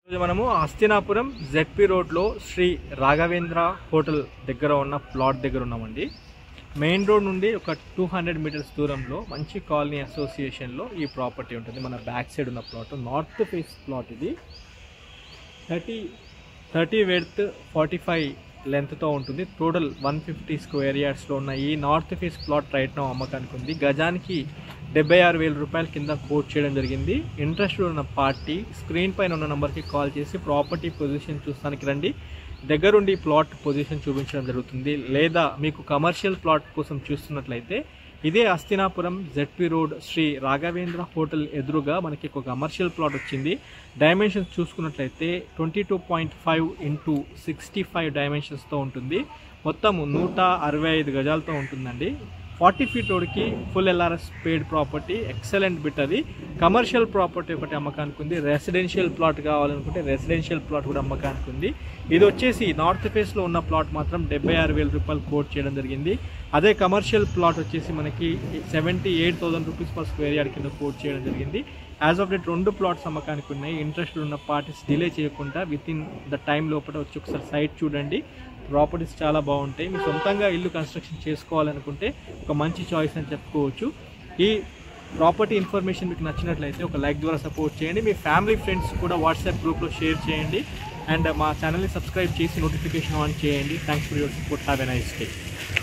ఈరోజు మనము హస్తినాపురం జెడ్పీ రోడ్లో శ్రీ రాఘవేంద్ర హోటల్ దగ్గర ఉన్న ప్లాట్ దగ్గర ఉన్నామండి మెయిన్ రోడ్ నుండి ఒక టూ హండ్రెడ్ మీటర్స్ దూరంలో మంచి కాలనీ అసోసియేషన్లో ఈ ప్రాపర్టీ ఉంటుంది మన బ్యాక్ సైడ్ ఉన్న ప్లాట్ నార్త్ ఫేస్ ప్లాట్ ఇది thirty thirty width forty five లెంత్తో ఉంటుంది టోటల్ వన్ ఫిఫ్టీ స్క్వేర్ యార్డ్స్లో ఉన్న ఈ north face plot right now అమ్మకానికి ఉంది గజానికి డెబ్బై ఆరు వేల రూపాయల కింద కోట్ చేయడం జరిగింది ఇంట్రెస్టెడ్ ఉన్న పార్టీ స్క్రీన్ పైన ఉన్న నెంబర్కి కాల్ చేసి ప్రాపర్టీ పొజిషన్ చూస్తానికి రండి దగ్గరుండి ప్లాట్ పొజిషన్ చూపించడం జరుగుతుంది లేదా మీకు కమర్షియల్ ప్లాట్ కోసం చూస్తున్నట్లయితే ఇదే Hastinapuram ZP road Shri Raghavendra hotel ఎదురుగా మనకి ఒక కమర్షియల్ ప్లాట్ వచ్చింది డైమెన్షన్స్ చూసుకున్నట్లయితే twenty two point five into sixty five డైమెన్షన్స్తో ఉంటుంది మొత్తం నూట అరవై ఐదు గజాలతో ఉంటుందండి ఫార్టీ ఫీట్ రోడ్కి full LRS paid property excellent bit అది కమర్షియల్ ప్రాపర్టీ ఒకటి అమ్మకానికి ఉంది రెసిడెన్షియల్ ప్లాట్ కావాలనుకుంటే రెసిడెన్షియల్ ప్లాట్ కూడా అమ్మకానికి ఉంది ఇది వచ్చేసి నార్త్ ఫేస్లో ఉన్న ప్లాట్ మాత్రం డెబ్బై ఆరు వేల రూపాయలు కోట్ చేయడం జరిగింది అదే కమర్షియల్ ప్లాట్ వచ్చేసి మనకి seventy eight thousand rupees per square yard కింద కోట్ చేయడం జరిగింది యాజ్ ఆఫ్ డేట్ రెండు ప్లాట్స్ అమ్మకానికి ఉన్నాయి ఇంట్రెస్ట్ ఉన్న పార్టీస్ డిలే చేయకుండా విత్ ఇన్ ద టైం లోపల వచ్చి ఒకసారి సైట్ చూడండి ప్రాపర్టీస్ చాలా బాగుంటాయి మీ సొంతంగా ఇల్లు కన్స్ట్రక్షన్ చేసుకోవాలనుకుంటే ఒక మంచి చాయిస్ అని చెప్పుకోవచ్చు ఈ ప్రాపర్టీ ఇన్ఫర్మేషన్ మీకు నచ్చినట్లయితే ఒక లైక్ ద్వారా సపోర్ట్ చేయండి మీ ఫ్యామిలీ ఫ్రెండ్స్ కూడా వాట్సాప్ గ్రూప్లో షేర్ చేయండి అండ్ మా ఛానల్ని సబ్స్క్రైబ్ చేసి నోటిఫికేషన్ ఆన్ చేయండి thanks for your support have a nice day